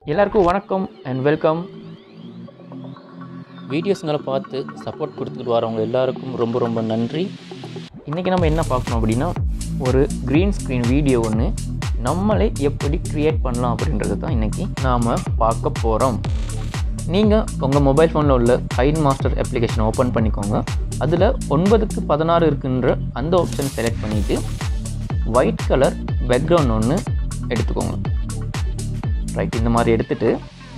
எல்லாருக்கும் வணக்கம் and welcome வீடியோஸுங்களை பார்த்து சப்போர்ட் கொடுத்துட்டு வரவங்க எல்லாருக்கும் ரொம்ப ரொம்ப நன்றி இன்றைக்கி நம்ம என்ன பார்க்கணும் அப்படின்னா ஒரு க்ரீன் ஸ்க்ரீன் வீடியோ ஒன்று நம்மளே எப்படி க்ரியேட் பண்ணலாம் அப்படின்றது தான் இன்றைக்கி நாம் பார்க்க போகிறோம் நீங்கள் உங்கள் மொபைல் ஃபோனில் உள்ள கைன் மாஸ்டர் அப்ளிகேஷன் ஓப்பன் பண்ணிக்கோங்க அதில் ஒன்பதுக்கு பதினாறு இருக்குன்ற அந்த ஆப்ஷன் செலக்ட் பண்ணிவிட்டு ஒயிட் கலர் பேக்ரவுண்ட் ஒன்று எடுத்துக்கோங்க ரைட் இந்த மாதிரி எடுத்துட்டு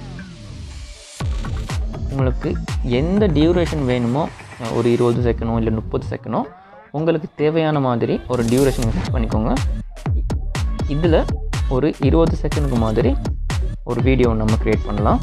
உங்களுக்கு எந்த டியூரேஷன் வேணுமோ ஒரு இருபது செகண்டோ இல்லை முப்பது செகண்டோ உங்களுக்கு தேவையான மாதிரி ஒரு டியூரேஷன் செட் பண்ணிக்கோங்க இதில் ஒரு இருபது செகண்டுக்கு மாதிரி ஒரு வீடியோ நம்ம க்ரியேட் பண்ணலாம்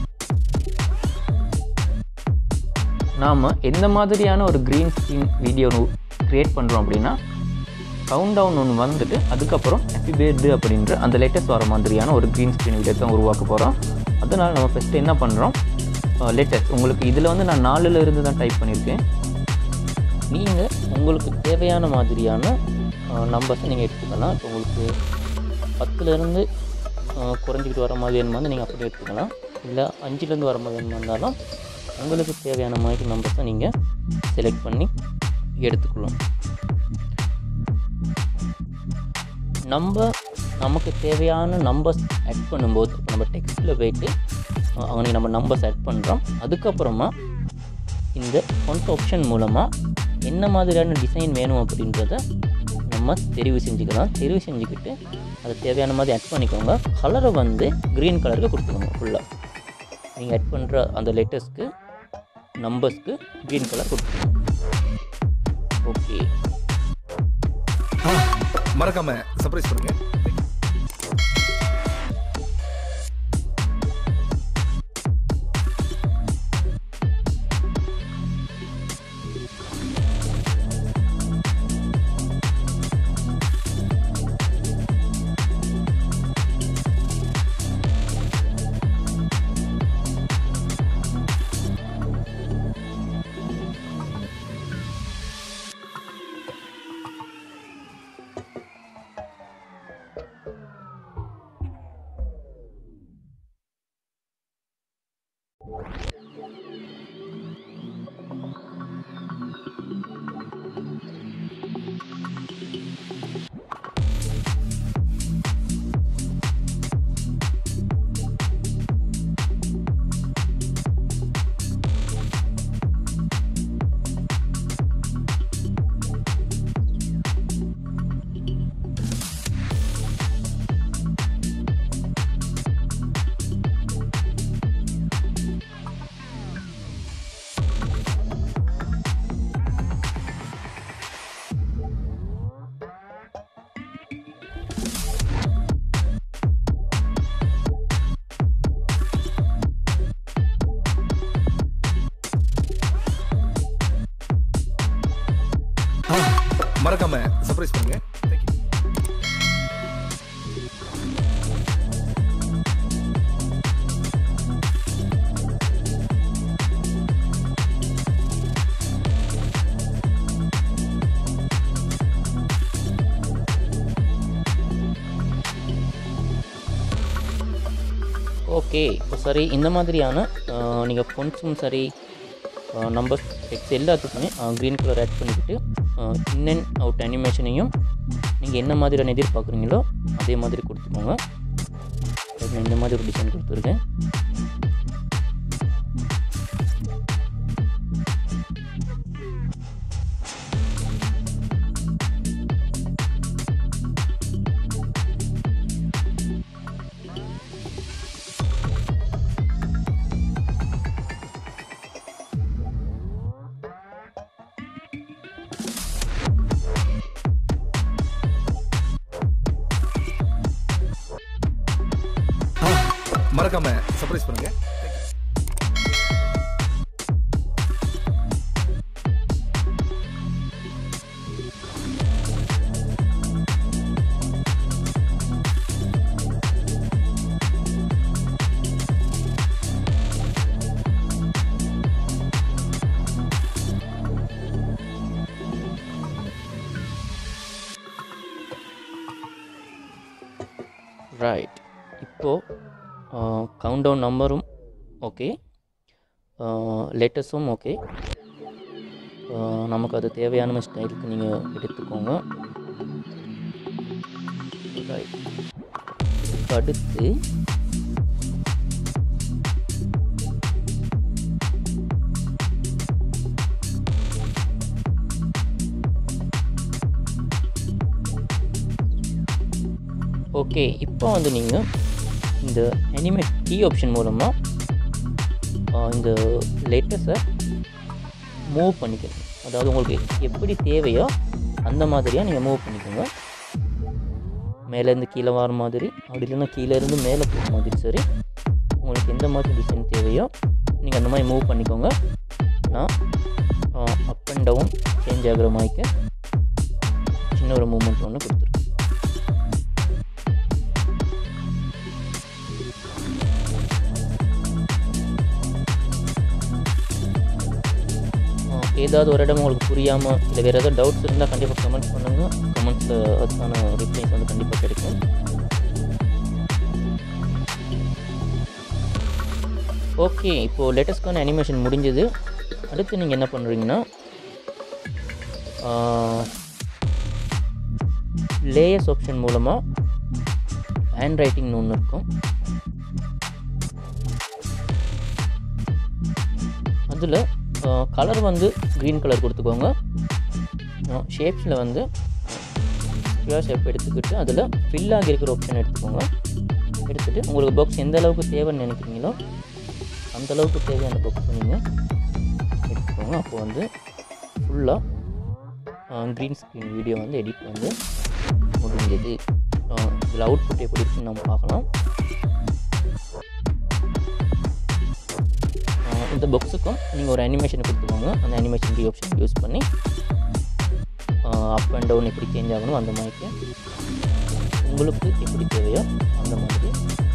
நாம் எந்த மாதிரியான ஒரு க்ரீன் ஸ்க்ரீன் வீடியோ க்ரியேட் பண்ணுறோம் அப்படின்னா கவுண்ட் டவுன் ஒன்று வந்துட்டு அதுக்கப்புறம் ஹாப்பி பேர்டு அப்படின்ற அந்த லேட்டஸ்ட் வர மாதிரியான ஒரு க்ரீன் ஸ்க்ரீன் வீடியோ தான் உருவாக்க போகிறோம் அதனால் நம்ம ஃபஸ்ட்டு என்ன பண்ணுறோம் லேட்டஸ்ட் உங்களுக்கு இதில் வந்து நான் நாலில் இருந்து தான் டைப் பண்ணியிருக்கேன் நீங்கள் உங்களுக்கு தேவையான மாதிரியான நம்பர்ஸை நீங்கள் எடுத்துக்கலாம் இப்போ உங்களுக்கு பத்துலேருந்து குறைஞ்சிக்கிட்டு வர மாதிரி வேணுமா நீங்கள் அப்படியே எடுத்துக்கலாம் இல்லை அஞ்சுலேருந்து வர மாதிரி வேணுமா இருந்தாலும் உங்களுக்கு தேவையான மாதிரி நம்பர்ஸை நீங்கள் செலக்ட் பண்ணி எடுத்துக்கலாம் நம்ம நமக்கு தேவையான நம்பர்ஸ் ஆட் பண்ணும்போது இப்போ நம்ம டெக்ஸ்ட்டில் போயிட்டு அவங்க நம்ம நம்பர்ஸ் ஆட் பண்ணுறோம் அதுக்கப்புறமா இந்த ஃபொண்ட் ஆப்ஷன் மூலமாக என்ன மாதிரியான டிசைன் வேணும் அப்படின்றத நம்ம தெரிவு செஞ்சுக்கலாம் தெரிவு செஞ்சுக்கிட்டு அது தேவையான மாதிரி ஆட் பண்ணிக்கோங்க கலரை வந்து க்ரீன் கலருக்கு கொடுத்துக்கோங்க ஃபுல்லாக நீங்கள் ஆட் பண்ணுற அந்த லெட்டர்ஸ்க்கு நம்பர்ஸ்க்கு க்ரீன் கலர் கொடுத்துக்கோங்க ஓகே மறக்காம சர்ப்ரைஸ் பண்ணுங்க மறக்காம சர்ப்ரைஸ் பண்ணுங்க Thank you. ஓகே இப்போ சரி இந்த மாதிரியான நீங்கள் ஃபொன்ஸும் சரி நம்பர்ஸ் டெக்ஸ்ட் எல்லாத்துக்குமே க்ரீன் கலர் ஆட் பண்ணிக்கிட்டு இன் அண்ட் அவுட் அனிமேஷனையும் நீங்கள் என்ன மாதிரியான எதிர்பார்க்குறீங்களோ அதே மாதிரி கொடுத்துக்கோங்க நான் இந்த மாதிரி ஒரு டிசைன் கொடுத்துருக்கேன் மறக்காம சர்ப்ரைஸ் பண்ணுங்க ரைட் இப்போது கவுண்ட் டவுன் நம்பரும் ஓகே லெட்டஸும் ஓகே நமக்கு அது தேவையான ஸ்டைலுக்கு நீங்கள் எடுத்துக்கோங்க Right. இதுக்கு அடுத்து ஓகே இப்போ வந்து நீங்கள் இந்த அனிமேட் கீ ஆப்ஷன் மூலமாக இந்த லேட்டஸை மூவ் பண்ணிக்கணும் அதாவது உங்களுக்கு எப்படி தேவையோ அந்த மாதிரியாக நீங்கள் மூவ் பண்ணிக்கோங்க மேலேருந்து கீழே வர மாதிரி அப்படி இல்லைன்னா கீழேருந்து மேலே போகிற மாதிரி சரி உங்களுக்கு எந்த மாதிரி டிசைன் தேவையோ நீங்கள் அந்த மாதிரி மூவ் பண்ணிக்கோங்க நான் அப் அண்ட் டவுன் சேஞ்ச் ஆகிற மாதிரிக்கு சின்ன ஒரு மூமெண்ட் ஒன்று கொடுத்துருக்கேன் ஏதாவது ஒரு இடம் உங்களுக்கு புரியாமல் இல்லை வேறு ஏதாவது டவுட்ஸ் இருந்தால் கண்டிப்பாக கமெண்ட் பண்ணுங்கள் கமெண்ட்ஸில் அதுக்கான ரிப்ளைஸ் வந்து கண்டிப்பாக கிடைக்கும் ஓகே இப்போது லேட்டஸ்ட்கான அனிமேஷன் முடிஞ்சது அடுத்து நீங்கள் என்ன பண்ணுறீங்கன்னா லேயர்ஸ் ஆப்ஷன் மூலமாக ஹேண்ட் ரைட்டிங்னு ஒன்று இருக்கும் அதில் கலர் வந்து க்ரீன் கலர் கொடுத்துக்கோங்க ஷேப்ஸில் வந்து ஸ்கொயர் ஷேப் எடுத்துக்கிட்டு அதில் ஃபில் ஆகியிருக்கிற ஆப்ஷன் எடுத்துக்கோங்க எடுத்துகிட்டு உங்களுக்கு பாக்ஸ் எந்த அளவுக்கு தேவைன்னு நினைக்கிறீங்களோ அந்த அளவுக்கு தேவையான பாக்ஸ் நீங்கள் எடுத்துக்கோங்க அப்போ வந்து ஃபுல்லாக க்ரீன் ஸ்க்ரீன் வீடியோ வந்து எடிட் வந்து முடிஞ்சது இதில் அவுட்புட் எப்படி இருக்குன்னு நம்ம பார்க்கலாம் இந்த பாக்ஸுக்கும் நீங்கள் ஒரு அனிமேஷன் கொடுத்துக்கோங்க அந்த அனிமேஷன் டி ஆப்ஷன் யூஸ் பண்ணி அப் அண்ட் டவுன் எப்படி சேஞ்ச் ஆகணும் அந்த மாதிரிக்கு உங்களுக்கு எப்படி தேவையோ அந்த மாதிரி